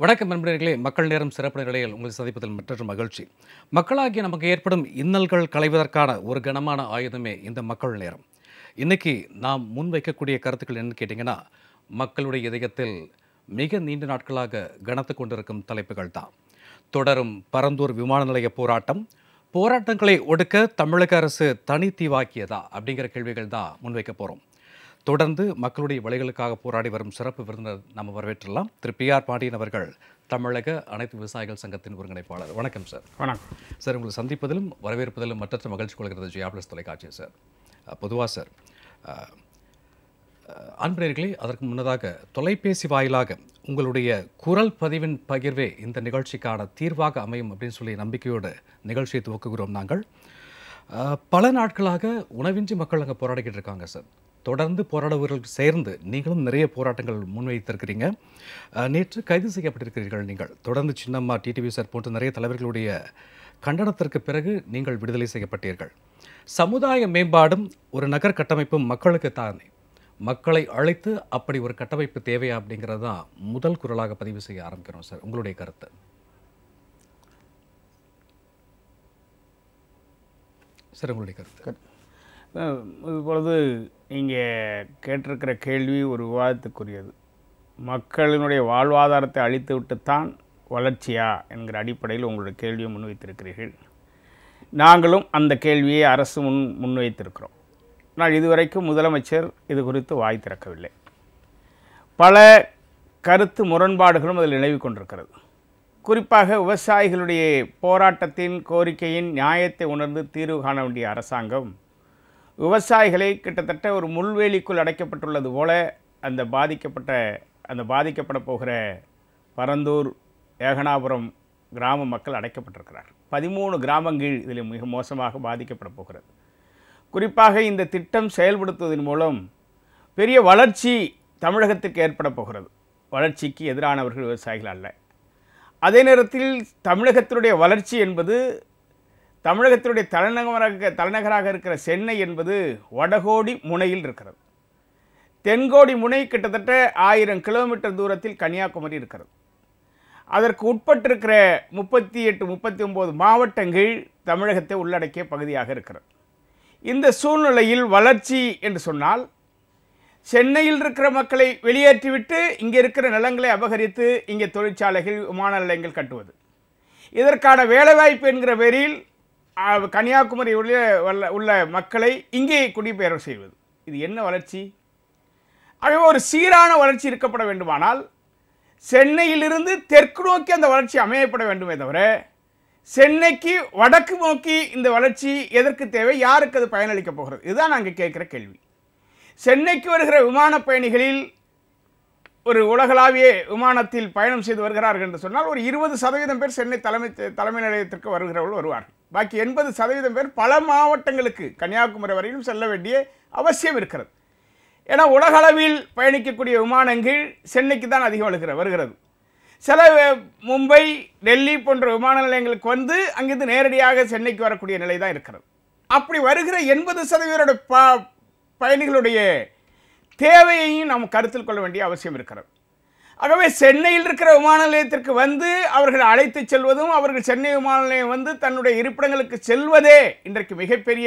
வணக்கம் நண்பர்களே மக்கள் நேரம் சிறப்பு நிலையில் உங்களை சந்திப்பதில் மற்றொரு மகிழ்ச்சி மக்களாகிய நமக்கு ஏற்படும் இன்னல்கள் களைவதற்கான ஒரு கனமான ஆயுதமே இந்த மக்கள் நேரம் இன்னைக்கு நாம் முன்வைக்கக்கூடிய கருத்துக்கள் என்னன்னு கேட்டிங்கன்னா மக்களுடைய இதயத்தில் மிக நீண்ட நாட்களாக கனத்து கொண்டிருக்கும் தலைப்புகள் தான் தொடரும் பரந்தூர் விமான நிலைய போராட்டம் போராட்டங்களை ஒடுக்க தமிழக அரசு தனித்தீவாக்கியதா அப்படிங்கிற கேள்விகள் தான் முன்வைக்க போகிறோம் தொடர்ந்து மக்களுடைய வழிகளுக்காக போராடி வரும் சிறப்பு விருந்தினர் நம்ம வரவேற்றலாம் திரு பி ஆர் பாண்டியன் அவர்கள் தமிழக அனைத்து விவசாயிகள் சங்கத்தின் ஒருங்கிணைப்பாளர் வணக்கம் சார் வணக்கம் சார் உங்களை சந்திப்பதிலும் வரவேற்பதிலும் மற்றற்ற மகிழ்ச்சி கொள்கிறது ஜியா பிளஸ் தொலைக்காட்சி சார் பொதுவாக சார் அஹ், அஹ், அன்பர்களே அதற்கு முன்னதாக தொலைபேசி வாயிலாக உங்களுடைய குரல் பதிவின் பகிர்வே இந்த நிகழ்ச்சிக்கான தீர்வாக அமையும் அப்படின்னு சொல்லி நம்பிக்கையோடு நிகழ்ச்சியை துவக்குகிறோம் நாங்கள் அஹ், பல நாட்களாக உணவின்றி மக்கள் அங்கே போராடிக்கிட்டு இருக்காங்க சார் தொடர்ந்து போராடுபவர்கள் சேர்ந்து நீங்களும் நிறைய போராட்டங்கள் முன்வைத்திருக்கிறீங்க அஹ், நேற்று கைது செய்யப்பட்டிருக்கிறீர்கள் நீங்கள் தொடர்ந்து சின்னம்மா டிடிவி சார் போன்ற நிறைய தலைவர்களுடைய கண்டனத்திற்கு பிறகு நீங்கள் விடுதலை செய்யப்பட்டீர்கள் சமுதாய மேம்பாடும் ஒரு நகர் கட்டமைப்பும் மக்களுக்கு தானே மக்களை அழைத்து அப்படி ஒரு கட்டமைப்பு தேவையா அப்படிங்கிறது தான் முதல் குரலாக பதிவு செய்ய ஆரம்பிக்கிறோம் சார் உங்களுடைய கருத்து சார் உங்களுடைய கருத்து அஹ் இப்பொழுது நீங்கள் கேட்டிருக்கிற கேள்வி ஒரு விவாதத்துக்குரியது மக்களினுடைய வாழ்வாதாரத்தை அழித்து விட்டுத்தான் வளர்ச்சியா என்கிற அடிப்படையில் உங்களுடைய கேள்வியை முன்வைத்திருக்கிறீர்கள் நாங்களும் அந்த கேள்வியை அரசு முன் முன்வைத்திருக்கிறோம் நான் இதுவரைக்கும் முதலமைச்சர் இது குறித்து வாய் திறக்கவில்லை பல கருத்து முரண்பாடுகளும் அதில் நிலவி கொண்டிருக்கிறது குறிப்பாக விவசாயிகளுடைய போராட்டத்தின் கோரிக்கையின் நியாயத்தை உணர்ந்து தீர்வு காண வேண்டிய அரசாங்கம் விவசாயிகளை கிட்டத்தட்ட ஒரு முள்வேலிக்குள் அடைக்கப்பட்டுள்ளது போல அந்த பாதிக்கப்பட்ட அந்த பாதிக்கப்பட போகிற பரந்தூர் ஏகனாபுரம் கிராம மக்கள் அடைக்கப்பட்டிருக்கிறார் பதிமூணு கிராமங்கள் இதில் மிக மோசமாக பாதிக்கப்பட போகிறது குறிப்பாக இந்த திட்டம் செயல்படுத்துவதன் மூலம் பெரிய வளர்ச்சி தமிழகத்துக்கு ஏற்பட போகிறது வளர்ச்சிக்கு எதிரானவர்கள் விவசாயிகள் அல்ல அதே நேரத்தில் தமிழகத்தினுடைய வளர்ச்சி என்பது தமிழகத்தினுடைய தலைநகராக தலைநகராக இருக்கிற சென்னை என்பது வடகோடி முனையில் இருக்கிறது தென்கோடி முனை கிட்டத்தட்ட ஆயிரம் கிலோமீட்டர் தூரத்தில் கன்னியாகுமரி இருக்கிறது அதற்கு உட்பட்டிருக்கிற முப்பத்தி எட்டு முப்பத்தி ஒம்பது மாவட்டங்கள் தமிழகத்தை உள்ளடக்கிய பகுதியாக இருக்கிறது இந்த சூழ்நிலையில் வளர்ச்சி என்று சொன்னால் சென்னையில் இருக்கிற மக்களை வெளியேற்றிவிட்டு இங்கே இருக்கிற நிலங்களை அபகரித்து இங்கே தொழிற்சாலைகள் விமான நிலையங்கள் கட்டுவது இதற்கான வேலைவாய்ப்பு என்கிற பேரில் ஆ, கன்னியாகுமரி உள்ள உள்ள- உள்ள மக்களை இங்கே குடிபெயர செய்வது இது என்ன வளர்ச்சி ஆகவே ஒரு சீரான வளர்ச்சி இருக்கப்பட வேண்டுமானால் சென்னையிலிருந்து தெற்கு நோக்கி அந்த வளர்ச்சி அமையப்பட வேண்டுமே தவிர சென்னைக்கு வடக்கு நோக்கி இந்த வளர்ச்சி எதற்கு தேவை யாருக்கு அது பயனளிக்கப் போகிறது இதுதான் நாங்கள் கேட்குற கேள்வி சென்னைக்கு வருகிற விமான பயணிகளில் ஒரு உலகளாவிய விமானத்தில் பயணம் செய்து வருகிறார்கள் என்று சொன்னால் ஒரு இருபது சதவீதம் பேர் சென்னை தலைமை தலைமை நிலையத்திற்கு வருகிறவர்கள் வருவார்கள் பாக்கி எண்பது சதவீதம் பேர் பல மாவட்டங்களுக்கு கன்னியாகுமரி வரையிலும் செல்ல வேண்டிய அவசியம் இருக்கிறது ஏன்னா உலகளவில் பயணிக்கக்கூடிய விமானங்கள் சென்னைக்கு தான் அதிகம் வருகிற வருகிறது சில அஹ், மும்பை டெல்லி போன்ற விமான நிலையங்களுக்கு வந்து அங்கிருந்து நேரடியாக சென்னைக்கு வரக்கூடிய நிலை தான் இருக்கிறது அப்படி வருகிற எண்பது சதவீதோட ப பயணிகளுடைய தேவையையும் நாம் கருத்தில் கொள்ள வேண்டிய அவசியம் இருக்கிறது ஆகவே சென்னையில் இருக்கிற விமான நிலையத்திற்கு வந்து அவர்கள் அழைத்து செல்வதும் அவர்கள் சென்னை விமான நிலையம் வந்து தன்னுடைய இருப்பிடங்களுக்கு செல்வதே இன்றைக்கு மிகப்பெரிய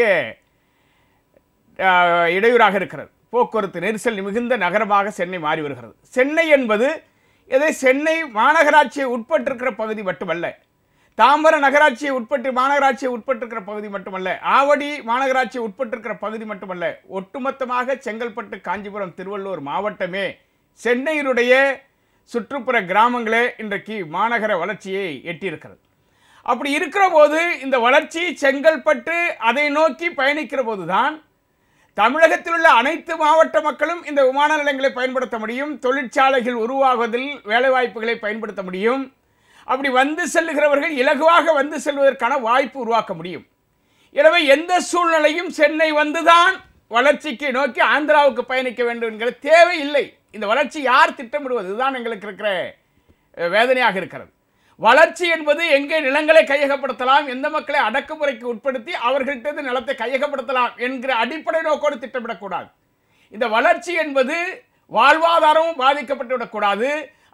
ஆஹ், இடையூறாக இருக்கிறது போக்குவரத்து நெரிசல் மிகுந்த நகரமாக சென்னை மாறி வருகிறது சென்னை என்பது இதை சென்னை மாநகராட்சியை உட்பட்டிருக்கிற பகுதி மட்டுமல்ல தாம்பரம் நகராட்சியை உட்பட்டு மாநகராட்சியை உட்பட்டிருக்கிற பகுதி மட்டுமல்ல ஆவடி மாநகராட்சியை உட்பட்டிருக்கிற பகுதி மட்டுமல்ல ஒட்டுமொத்தமாக செங்கல்பட்டு காஞ்சிபுரம் திருவள்ளூர் மாவட்டமே சென்னையினுடைய சுற்றுப்புற கிராமங்களே இன்றைக்கு மாநகர வளர்ச்சியை எட்டியிருக்கிறது அப்படி இருக்கிற போது இந்த வளர்ச்சி செங்கல்பட்டு அதை நோக்கி பயணிக்கிற போதுதான் தமிழகத்தில் உள்ள அனைத்து மாவட்ட மக்களும் இந்த விமான நிலையங்களை பயன்படுத்த முடியும் தொழிற்சாலைகள் உருவாகுவதில் வேலைவாய்ப்புகளை பயன்படுத்த முடியும் அப்படி வந்து செல்லுகிறவர்கள் இலகுவாக வந்து செல்வதற்கான வாய்ப்பு உருவாக்க முடியும் எனவே எந்த சூழ்நிலையும் சென்னை வந்துதான் வளர்ச்சிக்கு நோக்கி ஆந்திராவுக்கு பயணிக்க வேண்டும் என்கிற தேவை இல்லை இந்த வளர்ச்சி யார் திட்டமிடுவது இதுதான் எங்களுக்கு இருக்கிற அஹ், வேதனையாக இருக்கிறது வளர்ச்சி என்பது எங்கே நிலங்களை கையகப்படுத்தலாம் எந்த மக்களை அடக்குமுறைக்கு உட்படுத்தி அவர்கள்ட்ட நிலத்தை கையகப்படுத்தலாம் என்கிற அடிப்படை நோக்கோடு திட்டமிடக்கூடாது இந்த வளர்ச்சி என்பது வாழ்வாதாரமும் பாதிக்கப்பட்டு விடக்கூடாது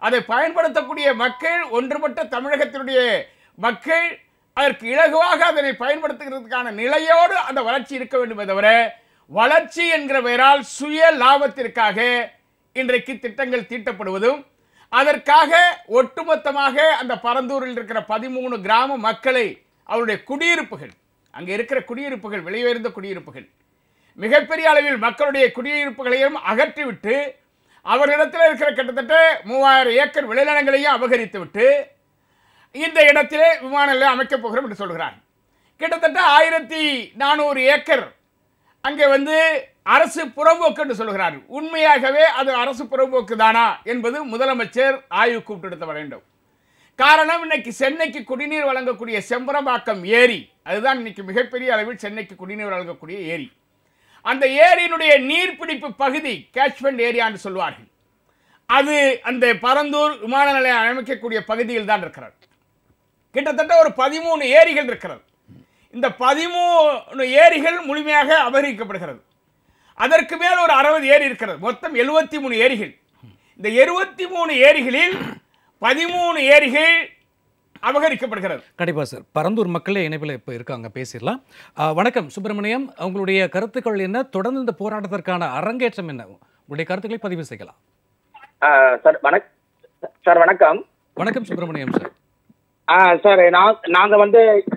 அதை பயன்படுத்தக்கூடிய மக்கள் ஒன்றுபட்ட தமிழகத்தினுடைய மக்கள் அதற்கு இலகுவாக அதனை பயன்படுத்துகிறதுக்கான நிலையோடு அந்த வளர்ச்சி இருக்க வேண்டுமே தவிர வளர்ச்சி என்கிற பெயரால் சுய லாபத்திற்காக இன்றைக்கு திட்டங்கள் தீட்டப்படுவதும் அதற்காக ஒட்டுமொத்தமாக அந்த பரந்தூரில் இருக்கிற பதிமூணு கிராம மக்களை அவருடைய குடியிருப்புகள் அங்கே இருக்கிற குடியிருப்புகள் விலையுயர்ந்த குடியிருப்புகள் மிகப்பெரிய அளவில் மக்களுடைய குடியிருப்புகளையும் அகற்றிவிட்டு அவர்களிடத்தில் இருக்கிற கிட்டத்தட்ட மூவாயிரம் ஏக்கர் விளைநிலங்களையும் அபகரித்து விட்டு இந்த இடத்திலே விமான நிலையம் அமைக்கப் போகிறோம் என்று சொல்கிறார் கிட்டத்தட்ட ஆயிரத்தி நானூறு ஏக்கர் அங்கே வந்து அரசு புறம்போக்கு என்று சொல்கிறார் உண்மையாகவே அது அரசு புறம்போக்கு தானா என்பது முதலமைச்சர் ஆய்வு கூப்பிட்டு வேண்டும் காரணம் இன்னைக்கு சென்னைக்கு குடிநீர் வழங்கக்கூடிய செம்பரம்பாக்கம் ஏரி அதுதான் இன்னைக்கு மிகப்பெரிய அளவில் சென்னைக்கு குடிநீர் வழங்கக்கூடிய ஏரி அந்த ஏரியினுடைய நீர்பிடிப்பு பகுதி கேட்ச்மெண்ட் ஏரியான்னு சொல்வார்கள் அது அந்த பரந்தூர் விமான நிலையம் அமைக்கக்கூடிய பகுதியில் தான் இருக்கிறது கிட்டத்தட்ட ஒரு பதிமூணு ஏரிகள் இருக்கிறது இந்த பதிமூணு ஏரிகள் முழுமையாக அபகரிக்கப்படுகிறது அதற்கு மேல் ஒரு அறுபது ஏரி இருக்கிறது மொத்தம் எழுபத்தி மூணு ஏரிகள் இந்த எழுபத்தி மூணு ஏரிகளில் பதிமூணு ஏரிகள் அபகரிக்கப்படுகிறது கண்டிப்பாக சார் பரந்தூர் மக்களே இணைப்பில் இப்போ இருக்காங்க பேசிடலாம் ஆ, வணக்கம் சுப்பிரமணியம் உங்களுடைய கருத்துக்கள் என்ன தொடர்ந்து இந்த போராட்டத்திற்கான அரங்கேற்றம் என்ன உங்களுடைய கருத்துக்களை பதிவு செய்யலாம் ஆ, சார் வணக் சார் வணக்கம் வணக்கம் சுப்பிரமணியம் சார் ஆ சார் நான் நாங்க வந்து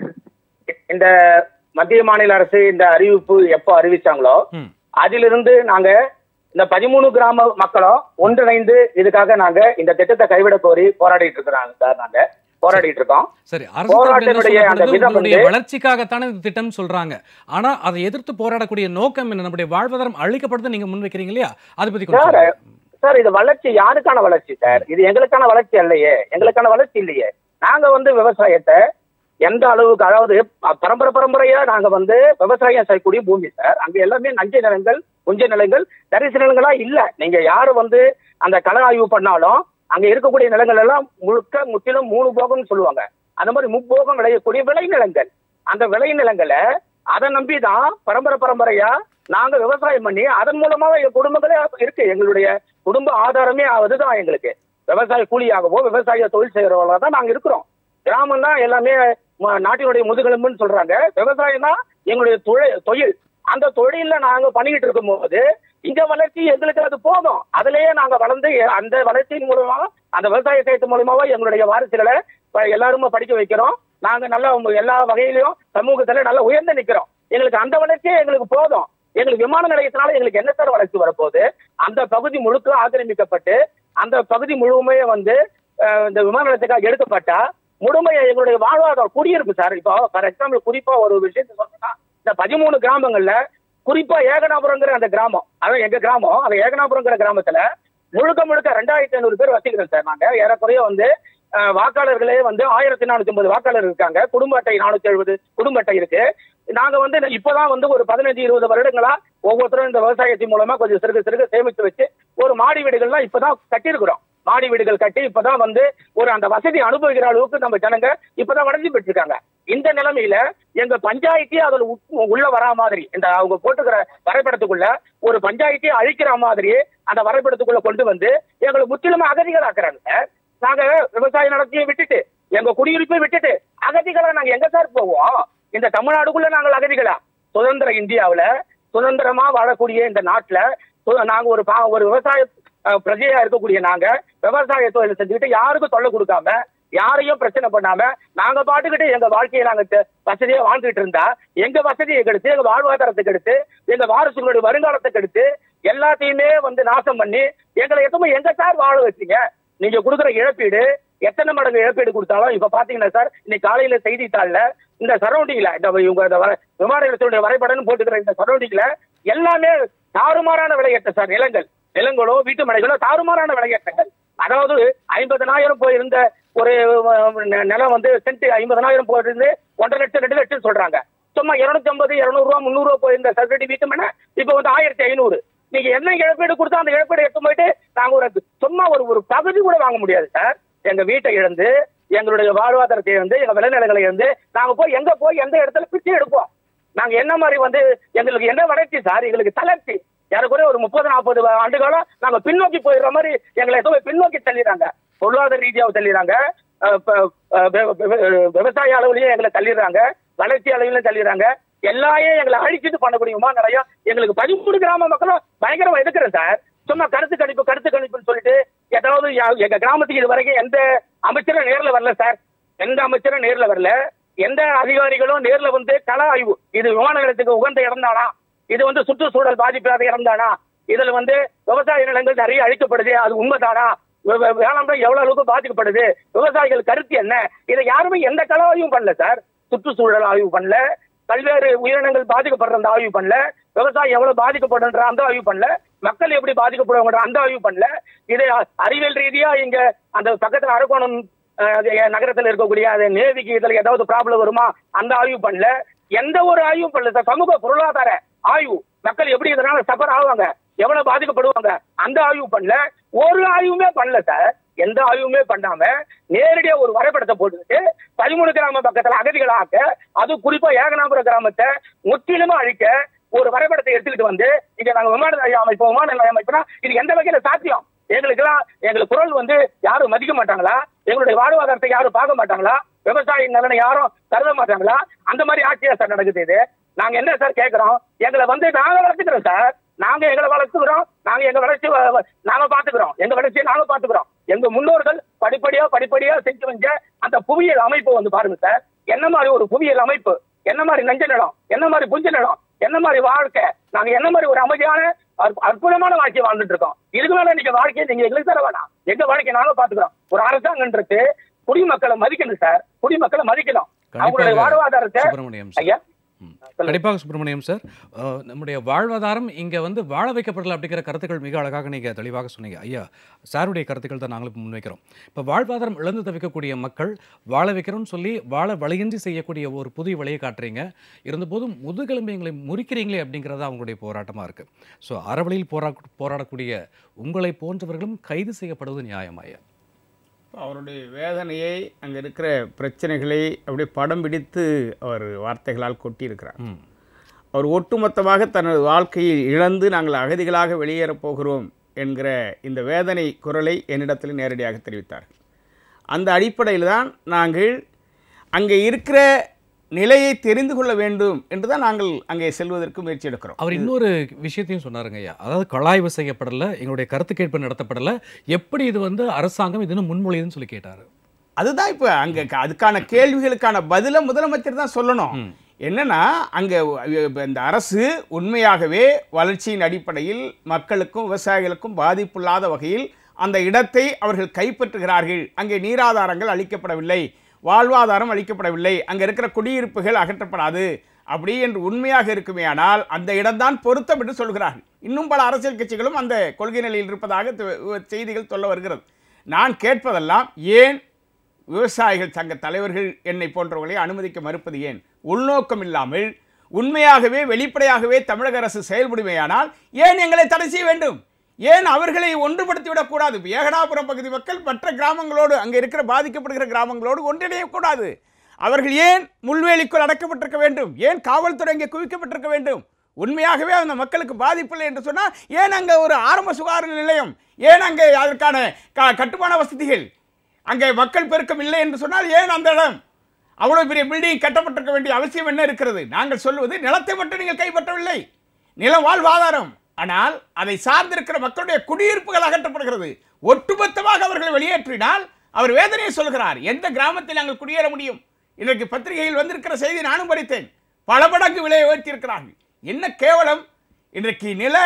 இந்த மத்திய மாநில அரசு இந்த அறிவிப்பு எப்போ அறிவிச்சாங்களோ ம் அதிலிருந்து நாங்க இந்த பதிமூணு கிராம மக்களும் ஒன்றிணைந்து இதுக்காக நாங்க இந்த திட்டத்தை கைவிட கோரி போராடிட்டு இருக்கிறாங்க சார் நாங்க போராடிட்டு இருக்கோம் சரி அரசு தரப்புல என்ன போராட்டத்தினுடைய அந்த சொல்லப்படுது? விதம் உங்களுடைய வந்து- வளர்ச்சிக்காகத்தானே இந்த திட்டம் சொல்றாங்க ஆனா அதை எதிர்த்து போராடக்கூடிய நோக்கம் என்ன நம்முடைய வாழ்வாதாரம் அழிக்கப்படுது நீங்க முன்வைக்கிறீங்க இல்லையா அதை பத்தி கொஞ்சம் சார் சொல்லுங்க. சார் இது வளர்ச்சி யாருக்கான வளர்ச்சி சார் இது எங்களுக்கான வளர்ச்சி இல்லையே எங்களுக்கான வளர்ச்சி இல்லையே நாங்க வந்து விவசாயத்தை எந்த அளவுக்கு அதாவது ப- பரம்பரை பரம்பரையா நாங்க வந்து விவசாயம் செய்யக்கூடிய பூமி சார் அங்க எல்லாமே நஞ்சை நிலங்கள் புஞ்ச நிலங்கள் தரிசு நிலங்களா இல்ல நீங்க யாரு வந்து அந்த கள ஆய்வு பண்ணாலும் அங்க இருக்கக்கூடிய நிலங்கள் எல்லாம் முழுக்க முற்றிலும் மூணு போகம்னு சொல்லுவாங்க அந்த மாதிரி முப்போகம் விளையக்கூடிய விளைநிலங்கள் அந்த விளைநிலங்களை அதை நம்பி தான் பரம்பரை பரம்பரையா நாங்க விவசாயம் பண்ணி அதன் மூலமாக எங்க குடும்பங்களே இருக்கு எங்களுடைய குடும்ப ஆதாரமே அதுதான் எங்களுக்கு விவசாய கூலியாகவோ விவசாய தொழில் செய்யறவங்களா தான் நாங்க இருக்கிறோம் கிராமம் தான் எல்லாமே ம- நாட்டினுடைய முதுகெலும்புன்னு சொல்றாங்க விவசாயம் தான் எங்களுடைய தொழில் தொழில் அந்த தொழில நாங்க பண்ணிக்கிட்டு இருக்கும்போது இங்க வளர்ச்சி எங்களுக்கு அது போதும் அதுலயே நாங்க வளர்ந்து எ- அந்த வளர்ச்சியின் மூலமா அந்த விவசாய செய்யறது மூலமாவா எங்களுடைய வாரிசுகளை ப- எல்லாருமே படிக்க வைக்கிறோம் நாங்க நல்லா உங்க எல்லா வகையிலையும் சமூகத்துல நல்லா உயர்ந்து நிக்கிறோம் எங்களுக்கு அந்த வளர்ச்சியே எங்களுக்கு போதும் எங்களுக்கு விமான நிலையத்தினால எங்களுக்கு என்ன சார் வளர்ச்சி வரப்போகுது அந்த பகுதி முழுக்க ஆக்கிரமிக்கப்பட்டு அந்த பகுதி முழுமையே வந்து அஹ், இந்த விமான நிலையத்துக்காக எடுக்கப்பட்டா முழுமையா எங்களுடைய வாழ்வாதாரம் குடியிருப்பு சார் இப்போ ஃபார் எக்ஸாம்பிள் குறிப்பா ஒரு விஷயத்தை சொல்லணும்னா இந்த பதிமூணு கிராமங்கள்ல குறிப்பா ஏகனாபுரங்கிற அந்த கிராமம் அதான் எங்க கிராமம் அந்த ஏகனாபுரங்கிற கிராமத்துல முழுக்க முழுக்க ரெண்டாயிரத்தி ஐநூறு பேர் வசிக்கிறோம் சார் நாங்க ஏறக்குறைய வந்து அஹ், வாக்காளர்களே வந்து ஆயிரத்தி நானூத்தி ஐம்பது வாக்காளர் இருக்காங்க குடும்ப அட்டை நானூத்தி எழுபது குடும்ப அட்டை இருக்கு நாங்க வந்து இந்த- இப்பதான் வந்து ஒரு பதினஞ்சு இருபது வருடங்களா ஒவ்வொருத்தரும் இந்த விவசாயத்தின் மூலமா கொஞ்சம் சிறுக சிறுக சேமித்து வச்சு ஒரு மாடி வீடுகள்லாம் இப்பதான் கட்டியிருக்கிறோம் மாடி வீடுகள் கட்டி இப்பதான் வந்து ஒரு அந்த வசதி அனுபவிக்கிற அளவுக்கு நம்ம ஜனங்க இப்பதான் வளர்ச்சி பெற்றிருக்காங்க இந்த நிலைமையில எங்க பஞ்சாயத்தே அதுல உட்- உள்ள வரா மாதிரி இந்த அவங்க போட்டுக்கிற வரைபடத்துக்குள்ள ஒரு பஞ்சாயத்தே அழிக்கிற மாதிரி அந்த வரைபடத்துக்குள்ள கொண்டு வந்து எங்களை முற்றிலுமா அகதிகளாக்குறாங்க சார் நாங்க விவசாய நடத்தியை விட்டுட்டு எங்க குடியிருப்பை விட்டுட்டு அகதிகளா நாங்க எங்க சார் போவோம் இந்த தமிழ்நாடுக்குள்ள நாங்கள் அகதிகளா சுதந்திர இந்தியாவுல சுதந்திரமா வாழக்கூடிய இந்த நாட்டுல சு- நாங்க ஒரு பா- ஒரு விவசாய அஹ், பிரஜையா இருக்கக்கூடிய நாங்க விவசாய தொழில் செஞ்சுக்கிட்டு யாருக்கும் தொல்லை கொடுக்காம யாரையும் பிரச்சனை பண்ணாம நாங்க பாட்டுக்கிட்டு எங்க வாழ்க்கையை நாங்க தெ- வசதியா வாழ்ந்துட்டு இருந்தா எங்க வசதியை கெடுத்து எங்க வாழ்வாதாரத்தை கெடுத்து எங்க வாரிசுகளுடைய வருங்காலத்தை கெடுத்து எல்லாத்தையுமே வந்து நாசம் பண்ணி எங்களை எதுவுமே எங்க சார் வாழ வச்சீங்க நீங்க கொடுக்குற இழப்பீடு எத்தனை மடங்கு இழப்பீடு கொடுத்தாலும் இப்ப பாத்தீங்கன்னா சார் இன்னைக்கு காலையில செய்தித்தாள்ல இந்த சரௌண்டிங்ல இந்த இவங்க இந்த வர- விமான நிலையத்தினுடைய வரைபடம் போட்டுக்கிற இந்த சரௌண்டிங்ல எல்லாமே தாறுமாறான விலையேற்ற சார் நிலங்கள் நிலங்களோ வீட்டு மனைகளோ தாறுமாறான விலையேற்றங்கள் அதாவது ஐம்பதனாயிரம் போயிருந்த ஒரு அஹ், நி- நிலம் வந்து சென்ட் ஐம்பதனாயிரம் போயிருந்து ஒன்றரை லட்சம் ரெண்டு லட்சம் சொல்றாங்க சும்மா இருநூத்தி ஐம்பது இருநூறு ரூபா முந்நூறு ரூபா போயிருந்த சதுரடி வீட்டு மனை இப்ப வந்து ஆயிரத்தி ஐநூறு நீங்க என்ன இழப்பீடு கொடுத்தா அந்த இழப்பீடு எடுத்து போயிட்டு நாங்க ஒரு சும்மா ஒரு ஒரு பகுதி கூட வாங்க முடியாது சார் எங்க வீட்டை இழந்து எங்களுடைய வாழ்வாதாரத்தை இழந்து எங்க விளைநிலங்களை இழந்து நாங்க போய் எங்க போய் எந்த இடத்துல பிச்சை எடுப்போம் நாங்க என்ன மாதிரி வந்து எங்களுக்கு என்ன வளர்ச்சி சார் எங்களுக்கு தளர்ச்சி யாருக்குறைய ஒரு முப்பது நாற்பது ஆண்டு காலம் நாங்க பின்னோக்கி போயிடுற மாதிரி எங்களை ஏதோ பின்னோக்கி தள்ளிடுறாங்க பொருளாதார ரீதியாக தள்ளிடுறாங்க அஹ் ப- அஹ் வெ- வெ- விவசாய அளவுலயும் எங்களை தள்ளிடுறாங்க வளர்ச்சி அளவிலும் தள்ளிடுறாங்க எல்லாரையும் எங்களை அழிச்சிட்டு பண்ணக்கூடியமா நிறைய எங்களுக்கு பதிமூணு கிராம மக்களும் பயங்கரமா எதுக்குறேன் சார் சும்மா கருத்து கணிப்பு கருத்து கணிப்புன்னு சொல்லிட்டு ஏதாவது யா- எங்க கிராமத்துக்கு இது வரைக்கும் எந்த அமைச்சரும் நேர்ல வரல சார் எந்த அமைச்சரும் நேர்ல வரல எந்த அதிகாரிகளும் நேர்ல வந்து கள ஆய்வு இது விமான நிலையத்துக்கு உகந்த இடம் தானா இது வந்து சுற்றுச்சூழல் பாதிக்காத இடம் தானா இதுல வந்து விவசாய நிலங்கள் நிறைய அழிக்கப்படுது அது உண்மைதானா வே- வே- வேளாண்மை எவ்வளவு அளவுக்கு பாதிக்கப்படுது விவசாயிகள் கருத்து என்ன இதை யாருமே எந்த கள ஆய்வும் பண்ணல சார் சுற்றுச்சூழல் ஆய்வு பண்ணல பல்வேறு உயிரினங்கள் பாதிக்கப்படுற அந்த ஆய்வு பண்ணல விவசாயம் எவ்வளவு பாதிக்கப்படுன்ற அந்த ஆய்வு பண்ணல மக்கள் எப்படி பாதிக்கப்படுவாங்க அந்த ஆய்வு பண்ணல இது அ- அறிவியல் ரீதியா இங்க அந்த பக்கத்துல அரக்கோணம் அஹ், அது நகரத்துல இருக்கக்கூடிய அது நேவிக்கு இதுல ஏதாவது ப்ராப்ளம் வருமா அந்த ஆய்வு பண்ணல எந்த ஒரு ஆய்வும் பண்ணல சார் சமூக பொருளாதார ஆய்வு மக்கள் எப்படி இதனால சஃபர் ஆவாங்க எவ்வளவு பாதிக்கப்படுவாங்க அந்த ஆய்வு பண்ணல ஒரு ஆய்வுமே பண்ணல சார் எந்த ஆய்வுமே பண்ணாம நேரடியா ஒரு வரைபடத்தை போட்டுக்கிட்டு பதிமூணு கிராம பக்கத்துல அகதிகளாக்க அது குறிப்பா ஏகனாபுரம் கிராமத்தை முற்றிலுமா அழிக்க ஒரு வரைபடத்தை எடுத்துக்கிட்டு வந்து இங்க நாங்க விமான நிலையம் அமைப்போம் விமான நிலையம் அமைப்போம்னா இது எந்த வகையில சாத்தியம் எங்களுக்கெல்லாம் எங்களுக்கு குரல் வந்து யாரும் மதிக்க மாட்டாங்களா எங்களுடைய வாழ்வாதாரத்தை யாரும் பார்க்க மாட்டாங்களா விவசாய நலனை யாரும் கருத மாட்டாங்களா அந்த மாதிரி ஆட்சியா சார் நடக்குது இது நாங்க என்ன சார் கேக்குறோம் எங்களை வந்து நாங்க வளர்த்துக்கிறோம் சார் நாங்க எங்களை வளர்த்துக்கிறோம் நாங்க எங்க வளர்ச்சி வ- வ- நாங்க பாத்துக்கிறோம் எங்க வளர்ச்சியை நாங்க பாத்துக்கிறோம் எங்க முன்னோர்கள் படிப்படியா படிப்படியா செஞ்சு வந்த அந்த புவியியல் அமைப்பு வந்து பாருங்க சார் என்ன மாதிரி ஒரு புவியியல் அமைப்பு என்ன மாதிரி நஞ்ச நிலம் என்ன மாதிரி புஞ்ச நிலம் என்ன மாதிரி வாழ்க்கை நாங்க என்ன மாதிரி ஒரு அமைதியான அற்ப- அற்புதமான வாழ்க்கையை வாழ்ந்துட்டு இருக்கோம் இதுக்கு மேல நீங்க வாழ்க்கையை நீங்க எங்களுக்கு தர வேணாம் எங்க வாழ்க்கையை நாங்க பாத்துக்கிறோம் ஒரு அரசாங்கன்றது குடிமக்களை மதிக்கணும் சார் குடிமக்களை மதிக்கணும் அவங்களுடைய கண்டிப்பாக வாழ்வாதாரத்தை சுப்பிரமணியம் சார் ஐயா ம். கண்டிப்பாக சுப்பிரமணியம் சார் அஹ், நம்முடைய வாழ்வாதாரம் இங்கே வந்து வாழ வைக்கப்படல அப்படிங்கிற கருத்துக்கள் மிக அழகாக நீங்கள் தெளிவாக சொன்னீங்க ஐயா சாருடைய கருத்துக்கள் தான் நாங்களும் முன்வைக்கிறோம் இப்போ வாழ்வாதாரம் இழந்து தவிக்கக்கூடிய மக்கள் வாழ வைக்கிறோம்னு சொல்லி வாழ வழியின்றி செய்யக்கூடிய ஒரு புதிய வழியை காட்டுறீங்க இருந்தபோதும் முதுகெலும்பு எங்களை முறிக்கிறீங்களே அப்படிங்கிறது அவங்களுடைய போராட்டமாக இருக்குது ஸோ அறவழியில் போரா போராடக்கூடிய உங்களை போன்றவர்களும் கைது செய்யப்படுவது நியாயம் ஐயா அவருடைய வேதனையை அங்கே இருக்கிற பிரச்சனைகளை அப்படியே படம் பிடித்து அவர் வார்த்தைகளால் கொட்டியிருக்கிறார் ம் அவர் ஒட்டுமொத்தமாக தனது வாழ்க்கையை இழந்து நாங்கள் அகதிகளாக வெளியேறப் போகிறோம் என்கிற இந்த வேதனை குரலை என்னிடத்தில் நேரடியாக தெரிவித்தார் அந்த அடிப்படையில் தான் நாங்கள் அங்கே இருக்கிற நிலையை தெரிந்து கொள்ள வேண்டும் என்று தான் நாங்கள் அங்கே செல்வதற்கு முயற்சி எடுக்கிறோம் அவர் இன்னொரு விஷயத்தையும் சொன்னாருங்க ஐயா அதாவது கலாய்வு செய்யப்படல எங்களுடைய கருத்து கேட்பு நடத்தப்படல எப்படி இது வந்து அரசாங்கம் இது இன்னும் முன்மொழியுதுன்னு சொல்லி கேட்டாரு அதுதான் இப்போ அங்கே அதுக்கான கேள்விகளுக்கான பதிலை முதலமைச்சர் தான் சொல்லணும் என்னன்னா அங்கே இந்த அரசு உண்மையாகவே வளர்ச்சியின் அடிப்படையில் மக்களுக்கும் விவசாயிகளுக்கும் பாதிப்பில்லாத வகையில் அந்த இடத்தை அவர்கள் கைப்பற்றுகிறார்கள் அங்கே நீராதாரங்கள் அளிக்கப்படவில்லை வாழ்வாதாரம் அளிக்கப்படவில்லை அங்கே இருக்கிற குடியிருப்புகள் அகற்றப்படாது அப்படி என்று உண்மையாக இருக்குமேயானால் அந்த இடம்தான் பொருத்தம் என்று சொல்கிறார்கள் இன்னும் பல அரசியல் கட்சிகளும் அந்த கொள்கை நிலையில் இருப்பதாக து- செய்திகள் சொல்ல வருகிறது நான் கேட்பதெல்லாம் ஏன் விவசாயிகள் சங்க தலைவர்கள் என்னை போன்றவர்களை அனுமதிக்க மறுப்பது ஏன் உள்நோக்கம் இல்லாமல் உண்மையாகவே வெளிப்படையாகவே தமிழக அரசு செயல்படுமையானால் ஏன் எங்களை தடை செய்ய வேண்டும் ஏன் அவர்களை ஒன்றுபடுத்தி விடக்கூடாது இப்ப ஏகனாபுரம் பகுதி மக்கள் மற்ற கிராமங்களோடு அங்கே இருக்கிற பாதிக்கப்படுகிற கிராமங்களோடு ஒன்றிணையக்கூடாது அவர்கள் ஏன் முள்வேலிக்குள் அடக்கப்பட்டிருக்க வேண்டும் ஏன் காவல்துறை இங்கே குவிக்கப்பட்டிருக்க வேண்டும் உண்மையாகவே அந்த மக்களுக்கு பாதிப்பில்லை என்று சொன்னால் ஏன் அங்கே ஒரு ஆரம்ப சுகாதார நிலையம் ஏன் அங்கே அதற்கான க கட்டுமான வசதிகள் அங்கே மக்கள் பெருக்கம் இல்லை என்று சொன்னால் ஏன் அந்த இடம் அவ்வளவு பெரிய பில்டிங் கட்டப்பட்டிருக்க வேண்டிய அவசியம் என்ன இருக்கிறது நாங்கள் சொல்வது நிலத்தை மட்டும் நீங்கள் கைப்பற்றவில்லை நிலம் வாழ்வாதாரம் ஆனால் அதை சார்ந்திருக்கிற மக்களுடைய குடியிருப்புகள் அகற்றப்படுகிறது ஒட்டுமொத்தமாக அவர்களை வெளியேற்றினால் அவர் வேதனையை சொல்கிறார் எந்த கிராமத்தில் நாங்கள் குடியேற முடியும் இன்றைக்கு பத்திரிகையில் வந்திருக்கிற செய்தி நானும் படித்தேன் பல மடங்கு விலையை உயர்த்தியிருக்கிறார்கள் என்ன கேவலம் இன்றைக்கு நில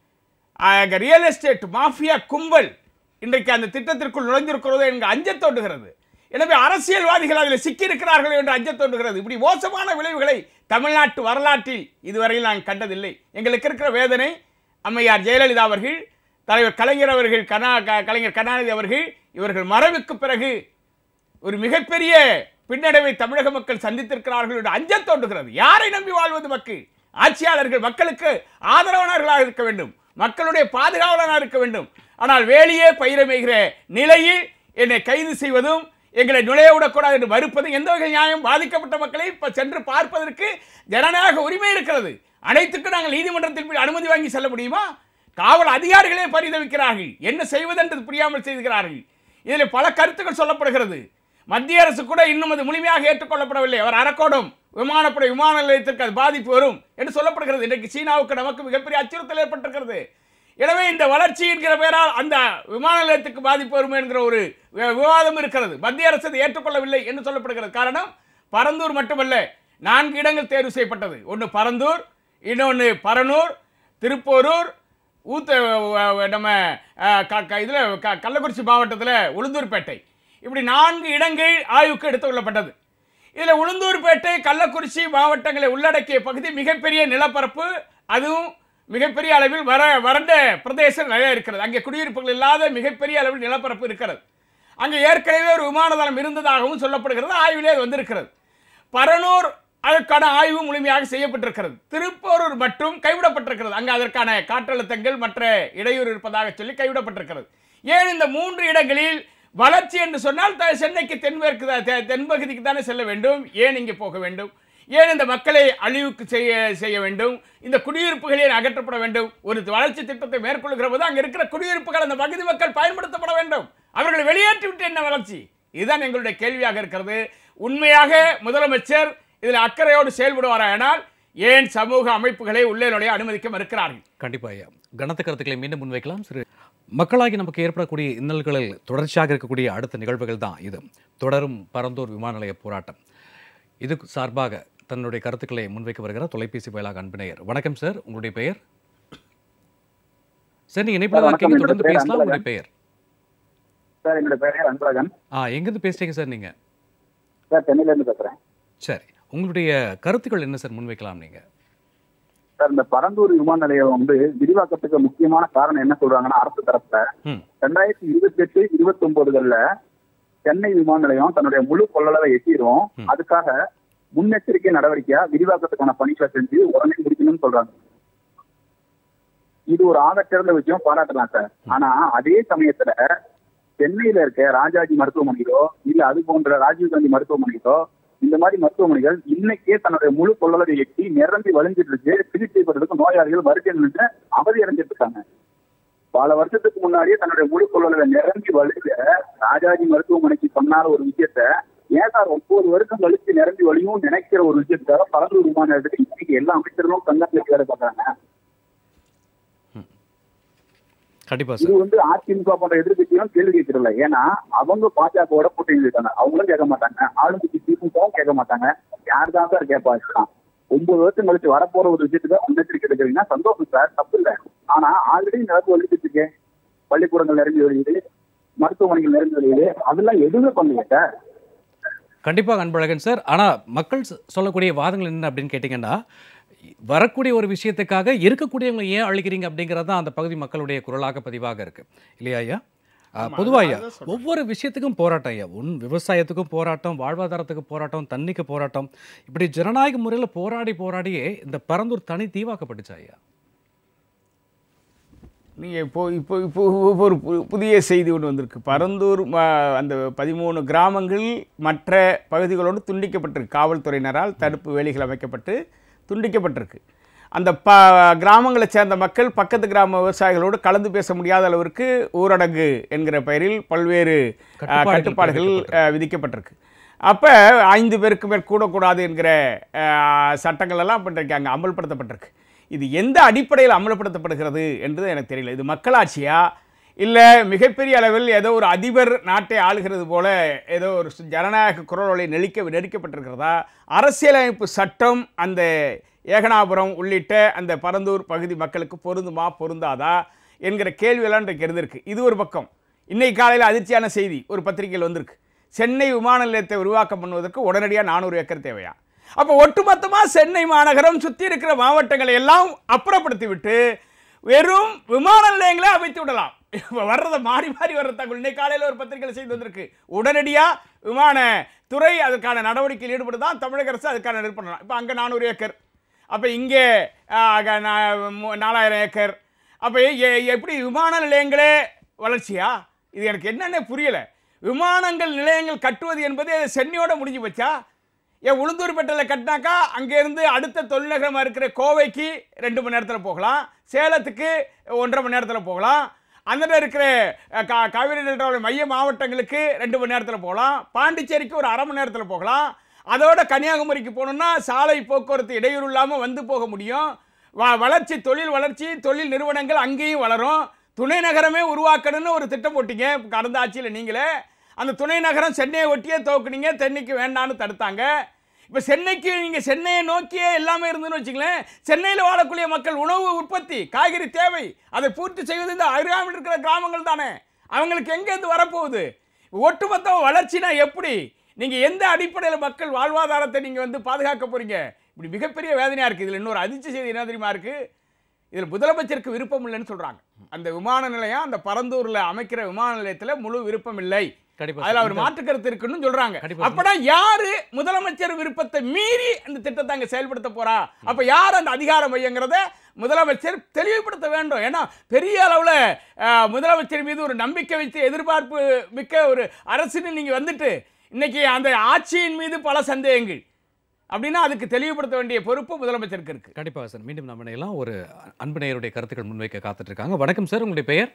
அங்க ரியல் எஸ்டேட் மாஃபியா கும்பல் இன்றைக்கு அந்த திட்டத்திற்குள் நுழைந்திருக்கிறதோ என்க அஞ்சத் தோன்றுகிறது எனவே அரசியல்வாதிகள் அதில் சிக்கியிருக்கிறார்கள் என்று அஞ்சத் தோன்றுகிறது இப்படி மோசமான விளைவுகளை தமிழ்நாட்டு வரலாற்றில் இதுவரையில் நான் கண்டதில்லை எங்களுக்கு இருக்கிற வேதனை அம்மையார் ஜெயலலிதா அவர்கள் தலைவர் கலைஞர் அவர்கள் கனா க- கலைஞர் கருணாநிதி அவர்கள் இவர்கள் மறைவுக்கு பிறகு ஒரு மிகப்பெரிய பின்னடைவை தமிழக மக்கள் சந்தித்திருக்கிறார்கள் என்று அஞ்சத் தோன்றுகிறது யாரை நம்பி வாழ்வது மக்கள் ஆட்சியாளர்கள் மக்களுக்கு ஆதரவாளர்களாக இருக்க வேண்டும் மக்களுடைய பாதுகாவலனாக இருக்க வேண்டும் ஆனால் வேலியே பயிரமைகிற நிலையில் என்னை கைது செய்வதும் எங்களை நுழைய விடக்கூடாது என்று மறுப்பதும் எந்த வகை நியாயம் பாதிக்கப்பட்ட மக்களை இப்ப சென்று பார்ப்பதற்கு ஜனநாயக உரிமை இருக்கிறது அனைத்துக்கும் நாங்கள் நீதிமன்றத்தில் போய் அனுமதி வாங்கி செல்ல முடியுமா காவல் அதிகாரிகளே பரிதவிக்கிறார்கள் என்ன செய்வதென்று புரியாமல் செய்கிறார்கள் இதில் பல கருத்துக்கள் சொல்லப்படுகிறது மத்திய அரசு கூட இன்னும் அது முழுமையாக ஏற்றுக்கொள்ளப்படவில்லை அவர் அரக்கோடும் விமானப்படை விமான நிலையத்திற்கு அது பாதிப்பு வரும் என்று சொல்லப்படுகிறது இன்றைக்கு சீனாவுக்கு நமக்கு மிகப்பெரிய அச்சுறுத்தல் ஏற்பட்டிருக்கிறது எனவே இந்த வளர்ச்சி என்கிற பெயரால் அந்த விமான நிலையத்துக்கு பாதிப்பு வரும் என்கிற ஒரு வி- விவாதம் இருக்கிறது மத்திய அரசு அதை ஏற்றுக்கொள்ளவில்லை என்று சொல்லப்படுகிறது காரணம் பரந்தூர் மட்டுமல்ல நான்கு இடங்கள் தேர்வு செய்யப்பட்டது ஒன்று பரந்தூர் இன்னொன்று பரனூர் திருப்போரூர் ஊத்த அஹ், நம்ம இதில் கள்ளக்குறிச்சி மாவட்டத்தில் உளுந்தூர்பேட்டை இப்படி நான்கு இடங்கள் ஆய்வுக்கு எடுத்துக் கொள்ளப்பட்டது இதில் உளுந்தூர்பேட்டை கள்ளக்குறிச்சி மாவட்டங்களை உள்ளடக்கிய பகுதி மிகப்பெரிய நிலப்பரப்பு அதுவும் மிகப்பெரிய அளவில் வர வறண்ட பிரதேசம் நிறைய இருக்கிறது அங்கே குடியிருப்புகள் இல்லாத மிகப்பெரிய அளவில் நிலப்பரப்பு இருக்கிறது அங்கே ஏற்கனவே ஒரு விமான தளம் இருந்ததாகவும் சொல்லப்படுகிறது ஆய்விலே அது வந்திருக்கிறது பரனூர் அதற்கான ஆய்வு முழுமையாக செய்யப்பட்டிருக்கிறது திருப்போரூர் மட்டும் கைவிடப்பட்டிருக்கிறது அங்கு அதற்கான காற்றழுத்தங்கள் மற்ற இடையூறு இருப்பதாக சொல்லி கைவிடப்பட்டிருக்கிறது ஏன் இந்த மூன்று இடங்களில் வளர்ச்சி என்று சொன்னால் த- சென்னைக்கு தென்மேற்கு தான் தெ- தென்பகுதிக்கு தானே செல்ல வேண்டும் ஏன் இங்கே போக வேண்டும் ஏன் இந்த மக்களை அழிவுக்கு செய்ய செய்ய வேண்டும் இந்த குடியிருப்புகளை அகற்றப்பட வேண்டும் ஒரு வளர்ச்சி திட்டத்தை மேற்கொள்கிற போது அங்கே இருக்கிற குடியிருப்புகள் அந்த பகுதி மக்கள் பயன்படுத்தப்பட வேண்டும் அவர்களை வெளியேற்றி விட்டு என்ன வளர்ச்சி இதுதான் எங்களுடைய கேள்வியாக இருக்கிறது உண்மையாக முதலமைச்சர் இதில் அக்கறையோடு செயல்படுவாரானால் ஏன் சமூக அமைப்புகளை உள்ளே நுழைய அனுமதிக்க மறுக்கிறார்கள் கண்டிப்பா ஐயா கனத்த கருத்துக்களை மீண்டும் முன்வைக்கலாம் சிறு மக்களாகி நமக்கு ஏற்படக்கூடிய இன்னல்களில் தொடர்ச்சியாக இருக்கக்கூடிய அடுத்த நிகழ்வுகள் தான் இது தொடரும் பரந்தூர் விமான நிலைய போராட்டம் இது சார்பாக தன்னுடைய கருத்துக்களை முன்வைக்க வருகிற தொலைபேசி வாயிலாக அன்பினையர் வணக்கம் சார் உங்களுடைய பெயர் சார் நீங்க இணைப்பில் வணக்கம், இருக்கீங்க என்னோட தொடர்ந்து பேர் பேசலாம் உங்களுடைய அன்பழகன். பெயர் சார் என்னோட பேர் அன்பழகன் ஆ எங்கேருந்து பேசுறீங்க சார் நீங்க சார் சென்னையில இருந்து பேசுறேன் சரி உங்களுடைய கருத்துக்கள் என்ன சார் முன்வைக்கலாம் நீங்க சார் இந்த பரந்தூர் விமான நிலையம் வந்து விரிவாக்கத்துக்கு முக்கியமான காரணம் என்ன சொல்றாங்கன்னா அரசு தரப்புல ம் ரெண்டாயிரத்தி இருபத்தி எட்டு இருபத்தி ஒன்பதுகள்ல சென்னை விமான நிலையம் தன்னுடைய முழு கொள்ளளவை எட்டிடும் ம். அதுக்காக முன்னெச்சரிக்கை நடவடிக்கையா விரிவாக்கத்துக்கான பணிகளை செஞ்சு உடனே முடிக்கணும்னு சொல்றாங்க இது ஒரு ஆகச்சிறந்த விஷயம் பாராட்டலாம் சார் ஆனா அதே சமயத்துல சென்னையில இருக்க ராஜாஜி மருத்துவமனைகளோ இல்ல அது போன்ற ராஜீவ்காந்தி மருத்துவமனைகளோ இந்த மாதிரி மருத்துவமனைகள் இன்னைக்கே தன்னுடைய முழு கொள்ளளவை எட்டி நிரம்பி வழிஞ்சிட்டு இருக்கு சிகிச்சை பெறதுக்கு நோயாளிகள் வரிசை நின்று அவதி அடைஞ்சிட்டு இருக்காங்க பல வருஷத்துக்கு முன்னாடியே தன்னுடைய முழு கொள்ளளவை நிரம்பி வழிஞ்ச ராஜாஜி மருத்துவமனைக்கு சொன்னால ஒரு விஷயத்த ஏன் சார் ஒன்பது வருஷம் கழிச்சு நிரம்பி வழியும் நினைக்கிற ஒரு விஷயத்துக்காக பரந்தூர் விமான நிலையத்துக்கு இன்னைக்கு எல்லா அமைச்சர்களும் கண்காணிச்சு வேலை பார்க்கறாங்க கண்டிப்பா இது சார் வந்து அதிமுக போன்ற எதிர்கட்சிகளும் கேள்வி கேட்கறதில்ல ஏன்னா அவங்க பாஜகவோட கூட்டணி இருக்காங்க அவங்களும் கேட்க மாட்டாங்க ஆளுங்கட்சி திமுகவும் கேட்க மாட்டாங்க யார் தான் சார் கேட்பா இருக்கலாம் ஒன்பது வருஷம் கழிச்சு வரப்போற ஒரு விஷயத்துக்கு முன்னெச்சரிக்கை எடுக்கிறீங்கன்னா சந்தோஷம் சார் தப்பு இல்லை ஆனா ஆல்ரெடி நிலத்து வலிச்சுட்டு இருக்கேன் பள்ளிக்கூடங்கள் நிரம்பி வழியுது மருத்துவமனைகள் நிரம்பி வழியுது அதெல்லாம் எதுவுமே பண்ணுங்க சார் கண்டிப்பாக அன்பழகன் சார் ஆனால் மக்கள் சொ- சொல்லக்கூடிய வாதங்கள் என்ன அப்படின்னு கேட்டிங்கன்னா வரக்கூடிய ஒரு விஷயத்துக்காக இருக்கக்கூடியவங்க ஏன் அழிக்கிறீங்க அப்படிங்கிறது தான் அந்த பகுதி மக்களுடைய குரலாக பதிவாக இருக்கு இல்லையா ஐயா ஆமா, பொதுவா அது- ஐயா அதுதான் சொல்றேன். ஒவ்வொரு விஷயத்துக்கும் போராட்டம் ஐயா உன் விவசாயத்துக்கும் போராட்டம் வாழ்வாதாரத்துக்கு போராட்டம் தண்ணிக்கு போராட்டம் இப்படி ஜனநாயக முறையில் போராடி போராடியே இந்த பரந்தூர் தனி தீவாக்கப்பட்டுச்சா ஐயா நீங்கள் இப்போ இப்போ இப்போ இப்போ ஒரு பு- புதிய செய்தி ஒன்று வந்திருக்கு பரந்தூர் ம- அந்த பதிமூணு கிராமங்கள் மற்ற பகுதிகளோடு துண்டிக்கப்பட்டிருக்கு காவல்துறையினரால் தடுப்பு வேலிகள் அமைக்கப்பட்டு துண்டிக்கப்பட்டிருக்கு அந்த ப கிராமங்களை சேர்ந்த மக்கள் பக்கத்து கிராம விவசாயிகளோடு கலந்து பேச முடியாத அளவிற்கு ஊரடங்கு என்கிற பெயரில் பல்வேறு அஹ், கட்டுப்பாடுகள் கட்டுப்பாடுகள் விதிக்கப்பட்டிருக்கு. அஹ், விதிக்கப்பட்டிருக்கு அப்போ ஐந்து பேருக்கு மேல் கூடக்கூடாது என்கிற அஹ், சட்டங்கள் எல்லாம் பண்ணிருக்காங்க அமல்படுத்தப்பட்டிருக்கு இது எந்த அடிப்படையில் அமல்படுத்தப்படுகிறது என்று எனக்கு தெரியல இது மக்களாட்சியா இல்லை மிகப்பெரிய அளவில் ஏதோ ஒரு அதிபர் நாட்டை ஆளுகிறது போல ஏதோ ஒரு சு- ஜனநாயக குரல்களை நெளிக்க நெருக்கப்பட்டிருக்கிறதா அரசியலமைப்பு சட்டம் அந்த ஏகனாபுரம் உள்ளிட்ட அந்த பரந்தூர் பகுதி மக்களுக்கு பொருந்துமா பொருந்தாதா என்கிற கேள்வியெல்லாம் இன்றைக்கு இருந்திருக்கு இது ஒரு பக்கம் இன்னைக்கு காலையில் அதிர்ச்சியான செய்தி ஒரு பத்திரிகையில் வந்திருக்கு சென்னை விமான நிலையத்தை விரிவாக்கம் பண்ணுவதற்கு உடனடியாக நானூறு ஏக்கர் தேவையா அப்போ ஒட்டுமொத்தமாக சென்னை மாநகரம் சுற்றி இருக்கிற மாவட்டங்களை எல்லாம் அப்புறப்படுத்தி விட்டு வெறும் விமான நிலையங்களே அமைத்து விடலாம் இப்போ வர்றதை மாறி மாறி வர்ற தகவல் இன்னைக்கு காலையில் ஒரு பத்திரிகையில் செய்து வந்திருக்கு உடனடியாக விமான துறை அதற்கான நடவடிக்கையில் ஈடுபடுதான் தமிழக அரசு அதுக்கான இது பண்ணலாம் இப்போ அங்கே நானூறு ஏக்கர் அப்போ இங்கே ஆ, அக- நா- மு- நாலாயிரம் ஏக்கர் அப்போ எப்படி விமான நிலையங்களே வளர்ச்சியா இது எனக்கு என்னன்னே புரியலை விமானங்கள் நிலையங்கள் கட்டுவது என்பது சென்னையோட முடிஞ்சு போச்சா ஏன் உளுந்தூர்பேட்டையில் கட்டினாக்கா அங்கேருந்து அடுத்த தொழில்நகரமாக இருக்கிற கோவைக்கு ரெண்டு மணி நேரத்தில் போகலாம் சேலத்துக்கு ஒன்றரை மணி நேரத்தில் போகலாம் அந்த இருக்கிற அஹ், கா காவிரி டெல்டாவோட மைய மாவட்டங்களுக்கு ரெண்டு மணி நேரத்தில் போகலாம் பாண்டிச்சேரிக்கு ஒரு அரை மணி நேரத்தில் போகலாம் அதோட கன்னியாகுமரிக்கு போகணுன்னா சாலை போக்குவரத்து இடையூறு இல்லாமல் வந்து போக முடியும் வ வளர்ச்சி தொழில் வளர்ச்சி தொழில் நிறுவனங்கள் அங்கேயும் வளரும் துணை நகரமே உருவாக்கணும்னு ஒரு திட்டம் போட்டீங்க கடந்த ஆட்சியில் நீங்களே அந்த துணை நகரம் சென்னையை ஒட்டியே துவக்குனீங்க தென்னைக்கு வேண்டான்னு தடுத்தாங்க இப்போ சென்னைக்கு நீங்கள் சென்னையை நோக்கியே எல்லாமே இருந்துன்னு வச்சுங்களேன் சென்னையில் வாழக்கூடிய மக்கள் உணவு உற்பத்தி காய்கறி தேவை அதை பூர்த்தி செய்வது இந்த அருகாமையில் இருக்கிற கிராமங்கள் தானே அவங்களுக்கு எங்கேருந்து வரப்போகுது ஒட்டுமொத்த வளர்ச்சினா எப்படி நீங்கள் எந்த அடிப்படையில் மக்கள் வாழ்வாதாரத்தை நீங்கள் வந்து பாதுகாக்க போகிறீங்க இப்படி மிகப்பெரிய வேதனையாக இருக்குது இதில் இன்னொரு அதிர்ச்சி செய்தி என்ன தெரியுமா இருக்குது இதில் முதலமைச்சருக்கு விருப்பம் இல்லைன்னு சொல்கிறாங்க அந்த விமான நிலையம் அந்த பரந்தூரில் அமைக்கிற விமான நிலையத்தில் முழு விருப்பம் இல்லை கண்டிப்பா அதுல சார். அவர் மாற்று கருத்து இருக்குன்னு சொல்றாங்க கண்டிப்பா அப்பனா யாரு முதலமைச்சர் விருப்பத்தை மீறி அந்த திட்டத்தை அங்க செயல்படுத்த போறா அப்ப யார் அந்த அதிகார மையங்கிறத முதலமைச்சர் தெளிவுபடுத்த வேண்டும் ஏன்னா பெரிய அளவுல அஹ், முதலமைச்சர் மீது ஒரு நம்பிக்கை வைத்து எதிர்பார்ப்பு மிக்க ஒரு அரசுன்னு நீங்க வந்துட்டு இன்னைக்கு அந்த ஆட்சியின் மீது பல சந்தேகங்கள் அப்படின்னா அதுக்கு தெளிவுபடுத்த வேண்டிய பொறுப்பு முதலமைச்சருக்கு இருக்கு கண்டிப்பாக சார் மீண்டும் நம்ம இணையலாம் ஒரு அன்பு நேயருடைய கருத்துக்கள் முன்வைக்க காத்துட்டு இருக்காங்க வணக்கம் சார் உங்களுடைய பெயர்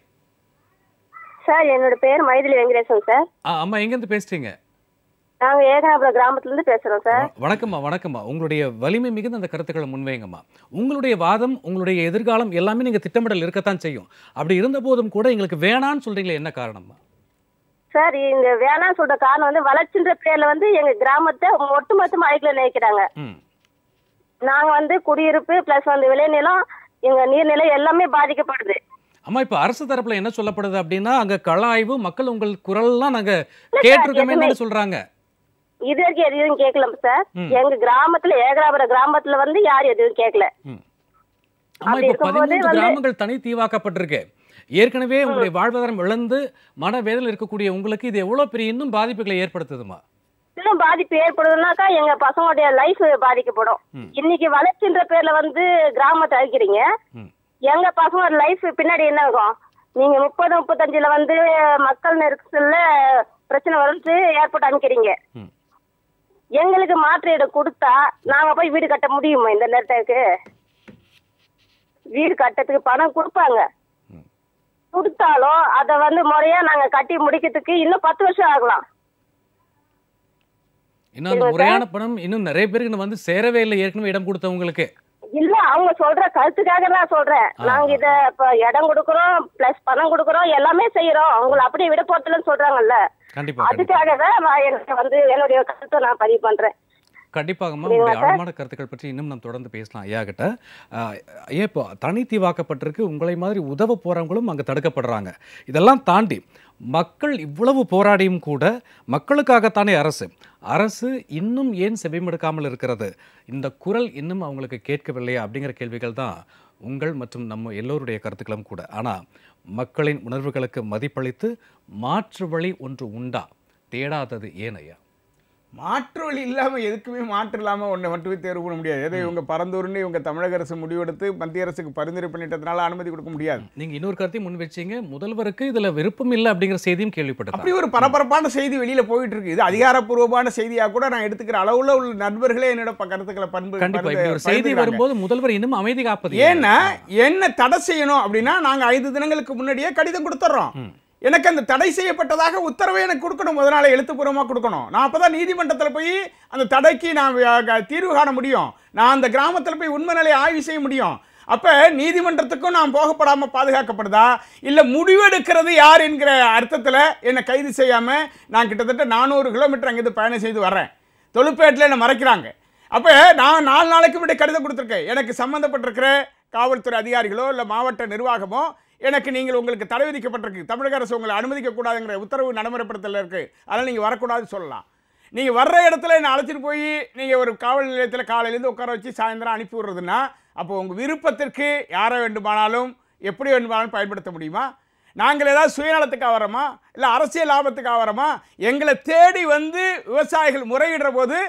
சார் என்னோட பேர் மைதிலி வெங்கடேசன் சார் ஆ, அம்மா எங்கேருந்து பேசுறீங்க நாங்கள் ஏகனாபுரம் கிராமத்துலேருந்து பேசுகிறோம் சார் வ- வணக்கம்மா வணக்கம்மா உங்களுடைய வலிமை மிகுந்த அந்த கருத்துக்களை முன்வைங்கம்மா உங்களுடைய வாதம் உங்களுடைய எதிர்காலம் எல்லாமே நீங்க திட்டமிடல் இருக்கத்தான் செய்யும் அப்படி இருந்த போதும் கூட எங்களுக்கு வேணான்னு சொல்றீங்களே என்ன காரணம்மா சார் இந்த வேணாம் சொல்ற காரணம் வந்து வளர்ச்சின்ற பேர்ல வந்து எங்க கிராமத்தை ஒட்டுமொத்தமா அழிக்கல நினைக்கிறாங்க ம் நாங்க வந்து குடியிருப்பு பிளஸ் வந்து விளைநிலம் எங்க நீர்நிலை எல்லாமே பாதிக்கப்படுது அம்மா இப்ப அரசு தரப்புல என்ன சொல்லப்படுது அப்படின்னா அங்க கள ஆய்வு மக்கள் உங்கள் குரல்லாம் நாங்க கேட்டிருக்கோமே சொல்றாங்க இது வரைக்கும் எதுவும் கேட்கல சார் ம். எங்க கிராமத்துல ஏகனாபுரம் கிராமத்துல வந்து யாரும் எதுவும் கேட்கல ம். அம்மா அப்படி இப்ப இருக்கும்போது பதிமூன்று வந்து- கிராமங்கள் தனி தீவாக்கப்பட்டிருக்கு ஏற்கனவே உங்களுடைய வாழ்வாதாரம் இழந்து மனவேதல் இருக்கக்கூடிய உங்களுக்கு இது எவ்வளவு பெரிய இன்னும் பாதிப்புகளை ஏற்படுத்துதுமா இன்னும் பாதிப்பு ஏற்படுதுனாக்கா எங்க பசங்களுடைய லைஃப் பாதிக்கப்படும் ம். இன்னைக்கு வளர்ச்சின்ற பேர்ல வந்து கிராமத்தை அழிக்கிறீங்க ம். எங்க பசங்க லைஃப் பின்னாடி என்ன ஆகும் நீங்க முப்பது முப்பத்தஞ்சுல வந்து மக்கள் நெருக்கத்துல பிரச்சனை வரும்னு ஏர்போர்ட் அமைக்கிறீங்க ம். எங்களுக்கு மாற்று இடம் கொடுத்தா நாங்க போய் வீடு கட்ட முடியுமா இந்த நேரத்துக்கு வீடு கட்டத்துக்கு பணம் கொடுப்பாங்க ம். கொடுத்தாலும் அதை வந்து முறையா நாங்க கட்டி முடிக்கிறதுக்கு இன்னும் பத்து வருஷம் ஆகலாம் இன்னும் அந்த இல்ல முறையான பணம் இன்னும் நிறைய பேருக்கு இன்னும் வந்து சேரவே இல்லை ஏற்கனவே இடம் கொடுத்தவங்களுக்கு இல்ல அவங்க சொல்ற கருத்துக்காக தான் சொல்றேன் ஆ. நாங்க இத இப்ப இடம் கொடுக்கறோம் பிளஸ் பணம் கொடுக்கறோம் எல்லாமே செய்யறோம் அவங்கள அப்படியே விட போறதுலன்னு சொல்றாங்கல்ல கண்டிப்பா கண்டிப்பா அதுக்காக தான் நான் எனக்கு வந்து என்னுடைய கருத்தை நான் பதிவு பண்றேன் கண்டிப்பாகம்மா புரியுதா உங்களுடைய சார்? ஆழமான கருத்துக்கள் பற்றி இன்னும் நாம் தொடர்ந்து பேசலாம் ஐயா கிட்ட ஆஹ், ஐயா இப்போ தனித்தீவாக்கப்பட்டிருக்கு உங்களை மாதிரி உதவ போறவங்களும் அங்கே தடுக்கப்படுறாங்க இதெல்லாம் தாண்டி மக்கள் இவ்வளவு போராடியும் கூட மக்களுக்காகத்தானே அரசு அரசு இன்னும் ஏன் செவிமடுக்காமல் இருக்கிறது இந்த குரல் இன்னும் அவங்களுக்கு கேட்கவில்லையா அப்படிங்கிற கேள்விகள் தான் உங்கள் மற்றும் நம்ம எல்லோருடைய கருத்துக்களும் கூட ஆனால் மக்களின் உணர்வுகளுக்கு மதிப்பளித்து மாற்று வழி ஒன்று உண்டா தேடாதது ஏன் ஐயா மாற்று வழி இல்லாம எதுக்குமே மாற்று இல்லாம ஒன்றை மட்டுமே தேர்வு பண்ண முடியாது ஏதோ இவங்க பரந்தூர்னு இவங்க தமிழக அரசு முடிவெடுத்து மத்திய அரசுக்கு பரிந்துரை பண்ணிட்டதுனால அனுமதி கொடுக்க முடியாது நீங்க இன்னொரு கருத்தையும் முன் வச்சீங்க முதல்வருக்கு இதுல விருப்பம் இல்லை அப்படிங்கிற செய்தியும் கேள்விப்பட்டேன் அப்படி ஒரு பரபரப்பான செய்தி வெளியில போயிட்டு இருக்கு இது அதிகாரப்பூர்வமான செய்தியா கூட நான் எடுத்துக்கிற அளவுல உள்ள நண்பர்களே என்னோட ப- கருத்துக்களை பண்பு கண்டிப்பா பரிந்து- இப்படி ஒரு செய்தி பரிந்துரைக்கிறாங்க. வரும்போது முதல்வர் இன்னும் அமைதி காப்பது ஏன்? ஏன்னா என்ன தடை செய்யணும் அப்படின்னா நாங்க ஐந்து தினங்களுக்கு முன்னாடியே கடிதம் கொடுத்துட்றோம் ம். எனக்கு அந்த தடை செய்யப்பட்டதாக உத்தரவை எனக்கு கொடுக்கணும் முத நாள் எழுத்துப்பூர்வமாக கொடுக்கணும் நான் அப்பதான் நீதிமன்றத்தில் போய் அந்த தடைக்கு நான் வி- க- தீர்வு காண முடியும் நான் அந்த கிராமத்தில் போய் உண்மை நிலையை ஆய்வு செய்ய முடியும் அப்ப நீதிமன்றத்துக்கும் நான் போகப்படாம பாதுகாக்கப்படுதா இல்ல முடிவெடுக்கிறது யார் என்கிற அர்த்தத்துல என்னை கைது செய்யாம நான் கிட்டத்தட்ட நானூறு கிலோமீட்டர் அங்கிருந்து பயணம் செய்து வரேன் தொழுப்பேட்டில் என்னை மறைக்கிறாங்க அப்போ நான் நாலு நாளைக்கு முன்னாடி கடிதம் கொடுத்துருக்கேன் எனக்கு சம்மந்தப்பட்டிருக்கிற காவல்துறை அதிகாரிகளோ இல்லை மாவட்ட நிர்வாகமோ எனக்கு நீங்கள் உங்களுக்கு தடை விதிக்கப்பட்டிருக்கு தமிழக அரசு உங்களை அனுமதிக்க கூடாதுங்கிற உத்தரவு நடைமுறைப்படுத்தல இருக்கு அதனால் நீங்கள் வரக்கூடாதுன்னு சொல்லலாம் நீங்கள் வர்ற இடத்துல என்னை அழைச்சிட்டு போய் நீங்கள் ஒரு காவல் நிலையத்தில் காலையிலேருந்து உட்கார வச்சு சாயந்தரம் அனுப்பி விடுறதுன்னா அப்போ உங்கள் விருப்பத்திற்கு யாரை வேண்டுமானாலும் எப்படி வேண்டுமானாலும் பயன்படுத்த முடியுமா நாங்கள் ஏதாவது சுயநலத்துக்காக வரோமா இல்லை அரசியல் லாபத்துக்காக வரோமா எங்களை தேடி வந்து விவசாயிகள் முறையிடுற போது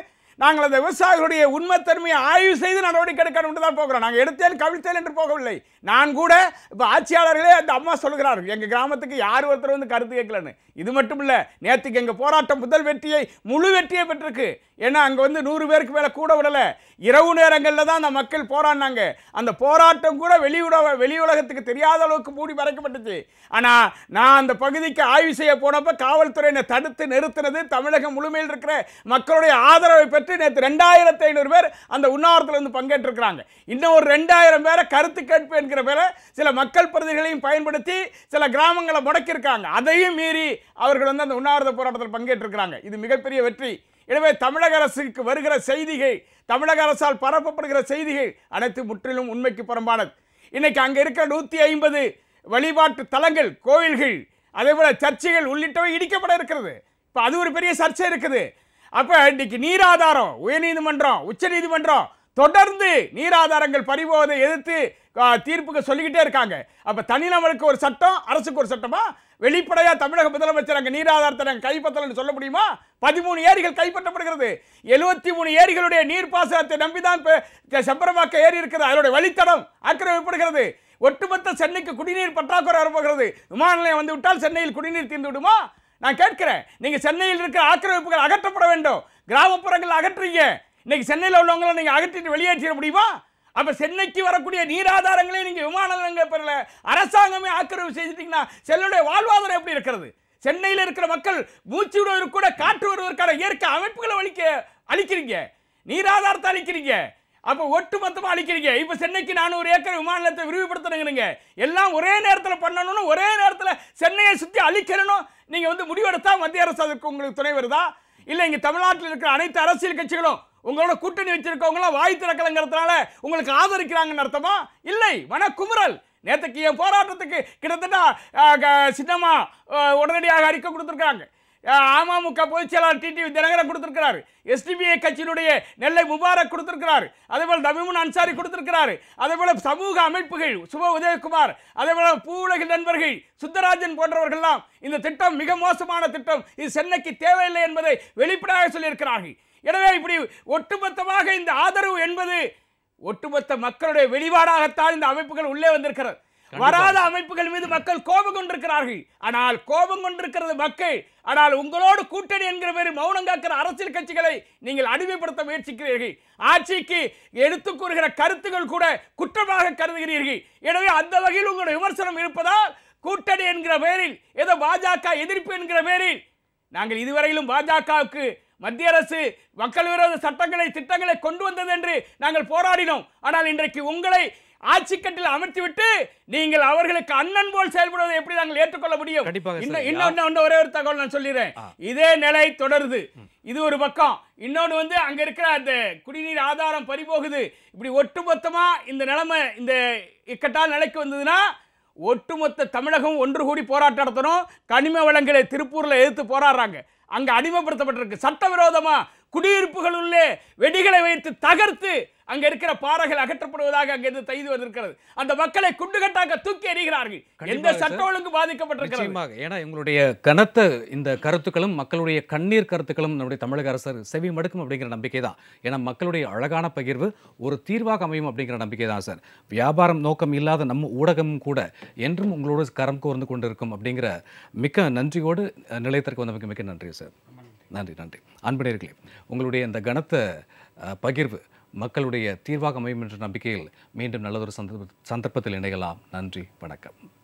நாங்கள் அந்த விவசாயிகளுடைய உண்மைத்தன்மையை ஆய்வு செய்து நடவடிக்கை எடுக்கணும் தான் போகிறோம் நாங்கள் எடுத்தேன் கவிழ்த்தேன் என்று போகவில்லை நான் கூட இப்போ ஆட்சியாளர்களே அந்த அம்மா சொல்கிறார்கள் எங்கள் கிராமத்துக்கு யார் ஒருத்தர் வந்து கருத்து கேட்கலன்னு இது மட்டும் இல்லை நேற்றுக்கு எங்கள் போராட்டம் முதல் வெற்றியை முழு வெற்றியை பெற்றிருக்கு ஏன்னா அங்கே வந்து நூறு பேருக்கு மேலே கூட விடலை இரவு நேரங்களில் தான் அந்த மக்கள் போராடினாங்க அந்த போராட்டம் கூட வெளி உலக வெளி உலகத்துக்கு தெரியாத அளவுக்கு மூடி மறைக்கப்பட்டுச்சு ஆனால் நான் அந்த பகுதிக்கு ஆய்வு செய்ய போனப்போ காவல்துறையினை தடுத்து நிறுத்தினது தமிழகம் முழுமையில் இருக்கிற மக்களுடைய ஆதரவை பெற்று நேற்று ரெண்டாயிரத்தி ஐநூறு பேர் அந்த உண்ணாவிரத்தில் வந்து பங்கேற்றிருக்கிறாங்க இன்னும் ஒரு ரெண்டாயிரம் பேரை கருத்து கேட்பு என்கிற பேரை சில மக்கள் பிரதிகளையும் பயன்படுத்தி சில கிராமங்களை முடக்கியிருக்காங்க அதையும் மீறி அவர்கள் வந்து அந்த உண்ணாவிரத போராட்டத்தில் பங்கேற்றிருக்கிறாங்க இது மிகப்பெரிய வெற்றி எனவே தமிழக அரசுக்கு வருகிற செய்திகள் தமிழக அரசால் பரப்பப்படுகிற செய்திகள் அனைத்து முற்றிலும் உண்மைக்கு புறம்பானது இன்னைக்கு அங்கே இருக்கிற நூற்றி ஐம்பது வழிபாட்டு தலங்கள் கோயில்கள் அதே போல சர்ச்சைகள் உள்ளிட்டவை இடிக்கப்பட இருக்கிறது இப்போ அது ஒரு பெரிய சர்ச்சை இருக்குது அப்போ இன்னைக்கு நீராதாரம் உயர்நீதிமன்றம் உச்சநீதிமன்றம் தொடர்ந்து நீராதாரங்கள் பறிபோவதை எதிர்த்து ஆ, தீர்ப்புக்கு சொல்லிக்கிட்டே இருக்காங்க அப்போ தனிநபருக்கு ஒரு சட்டம் அரசுக்கு ஒரு சட்டமா வெளிப்படையா தமிழக முதலமைச்சர் அங்கே நீராதாரத்தை நாங்கள் கைப்பற்றலன்னு சொல்ல முடியுமா பதிமூணு ஏரிகள் கைப்பற்றப்படுகிறது எழுபத்தி மூணு ஏரிகளுடைய நீர்ப்பாசனத்தை நம்பிதான் இப்போ செம்பரமாக்க ஏரி இருக்கிறது அதனுடைய வழித்தடம் ஆக்கிரமிக்கப்படுகிறது ஒட்டுமொத்த சென்னைக்கு குடிநீர் பற்றாக்குறை வரப்போகிறது விமான நிலையம் வந்து விட்டால் சென்னையில் குடிநீர் தீர்ந்து விடுமா நான் கேட்கிறேன் நீங்க சென்னையில் இருக்கிற ஆக்கிரமிப்புகள் அகற்றப்பட வேண்டும் கிராமப்புறங்கள் அகற்றுறீங்க இன்னைக்கு சென்னையில் உள்ளவங்களை நீங்க அகற்றிட்டு வெளியேற்றிட முடியுமா அப்ப சென்னைக்கு வரக்கூடிய நீராதாரங்களை நீங்க விமான நிலையங்கள் பெறல அரசாங்கமே ஆக்கிரமிப்பு செஞ்சிட்டீங்கன்னா சென்னையுடைய வாழ்வாதாரம் எப்படி இருக்கிறது சென்னையில் இருக்கிற மக்கள் மூச்சு விடுவதற்கு கூட காற்று வருவதற்கான இயற்கை அமைப்புகளை அளிக்க அளிக்கிறீங்க நீராதாரத்தை அளிக்கிறீங்க அப்போ ஒட்டு மொத்தமாக அளிக்கிறீங்க இப்போ சென்னைக்கு நானூறு ஏக்கர் விமான நிலையத்தை விரிவுபடுத்தணுங்கிறீங்க எல்லாம் ஒரே நேரத்தில் பண்ணணும்னு ஒரே நேரத்தில் சென்னையை சுற்றி அழிக்கணும் நீங்கள் வந்து முடிவெடுத்தா மத்திய அரசு அதற்கு உங்களுக்கு துணை வருதா இல்லை இங்கே தமிழ்நாட்டில் இருக்கிற அனைத்து அரசியல் கட்சிகளும் உங்களோட கூட்டணி வச்சிருக்கவங்களாம் வாய் திறக்கலங்கிறதுனால உங்களுக்கு ஆதரிக்கிறாங்கன்னு அர்த்தமா இல்லை மனக்குமுறல் நேற்றுக்கு என் போராட்டத்துக்கு கிட்டத்தட்ட அஹ், க- சின்னம்மா அஹ், உடனடியாக அறிக்கை கொடுத்துருக்காங்க அஹ், அமமுக பொதுச் செயலாளர் டிடிவி தினகரன் கொடுத்திருக்கிறாரு எஸ்டிபிஐ கட்சியினுடைய நெல்லை முபாரக் கொடுத்திருக்கிறாரு அதே போல தமிமுன் அன்சாரி கொடுத்திருக்கிறாரு அதே போல சமூக அமைப்புகள் சுப உதயகுமார் அதே போல பூவுலகில் நண்பர்கள் சுத்தராஜன் போன்றவர்கள்லாம் இந்த திட்டம் மிக மோசமான திட்டம் இது சென்னைக்கு தேவையில்லை என்பதை வெளிப்படையாக சொல்லியிருக்கிறார்கள் எனவே இப்படி ஒட்டுமொத்தமாக இந்த ஆதரவு என்பது ஒட்டுமொத்த மக்களுடைய வெளிப்பாடாகத்தான் இந்த அமைப்புகள் உள்ளே வந்திருக்கிறது வராத அமைப்புகள் மீது மக்கள் கோபம் கொண்டிருக்கிறார்கள் ஆனால் கோபம் கொண்டிருக்கிறது மக்கள் ஆனால் உங்களோடு கூட்டணி என்கிற பேரில் மௌனம் காக்கிற அரசியல் கட்சிகளை நீங்கள் அடிமைப்படுத்த முயற்சிக்கிறீர்கள் ஆட்சிக்கு எடுத்துக் கூறுகிற கருத்துக்கள் கூட குற்றமாக கருதுகிறீர்கள் எனவே அந்த வகையில் உங்களுடைய விமர்சனம் இருப்பதால் கூட்டணி என்கிற பேரில் ஏதோ பாஜக எதிர்ப்பு என்கிற பேரில் நாங்கள் இதுவரையிலும் பாஜகவுக்கு மத்திய அரசு மக்கள் விரோத சட்டங்களை திட்டங்களை கொண்டு வந்தது என்று நாங்கள் போராடினோம் ஆனால் இன்றைக்கு உங்களை ஆட்சிக்கட்டில் அமர்த்திவிட்டு நீங்கள் அவர்களுக்கு அண்ணன் போல் செயல்படுவதை எப்படி நாங்கள் ஏற்றுக்கொள்ள முடியும் கண்டிப்பாக சார். இன்னும் இன்னொன்னு இன்னும் ஒரே ஒரு தகவல் நான் சொல்லிடுறேன் ஆ. இதே நிலை தொடருது இது ஒரு பக்கம் இன்னொன்று வந்து அங்க இருக்கிற அந்த குடிநீர் ஆதாரம் பறிபோகுது இப்படி ஒட்டுமொத்தமா இந்த நிலைமை இந்த இக்கட்டால் நிலைக்கு வந்ததுன்னா ஒட்டுமொத்த தமிழகம் ஒன்று கூடி போராட்டம் நடத்தணும் கனிம வளங்களை திருப்பூர்ல எதிர்த்து போராடுறாங்க அங்க அடிமைப்படுத்தப்பட்டிருக்கு சட்டவிரோதமா குடியிருப்புகள் உள்ளே வெடிகளை வைத்து தகர்த்து அங்க இருக்கிற பாறைகள் அகற்றப்படுவதாக அங்கிருந்து தைது வந்திருக்கிறது அந்த மக்களை குண்டுகட்டாக தூக்கி எறிகிறார்கள் எந்த கண்டிப்பாக சட்ட சார். ஒழுங்கு பாதிக்கப்பட்டிருக்கிறது நிச்சயமாக ஏன்னா எங்களுடைய கனத்த இந்த கருத்துக்களும் மக்களுடைய கண்ணீர் கருத்துக்களும் நம்முடைய தமிழக அரசர் செவி மடுக்கும் அப்படிங்கிற நம்பிக்கை தான் ஏன்னா மக்களுடைய அழகான பகிர்வு ஒரு தீர்வாக அமையும் அப்படிங்கிற நம்பிக்கை தான் சார் வியாபாரம் நோக்கம் இல்லாத நம்ம ஊடகமும் கூட என்றும் உங்களோடு கரம் கோர்ந்து கொண்டிருக்கும் அப்படிங்கிற மிக்க நன்றியோடு அஹ், நிலையத்திற்கு வந்தமைக்கு மிக்க நன்றி சார் நன்றி நன்றி அன்புடையர்களே உங்களுடைய இந்த கனத்த அஹ், பகிர்வு மக்களுடைய தீர்வாக அமையும் என்ற நம்பிக்கையில் மீண்டும் நல்லதொரு சந்தர்ப்ப சந்தர்ப்பத்தில் இணையலாம் நன்றி வணக்கம்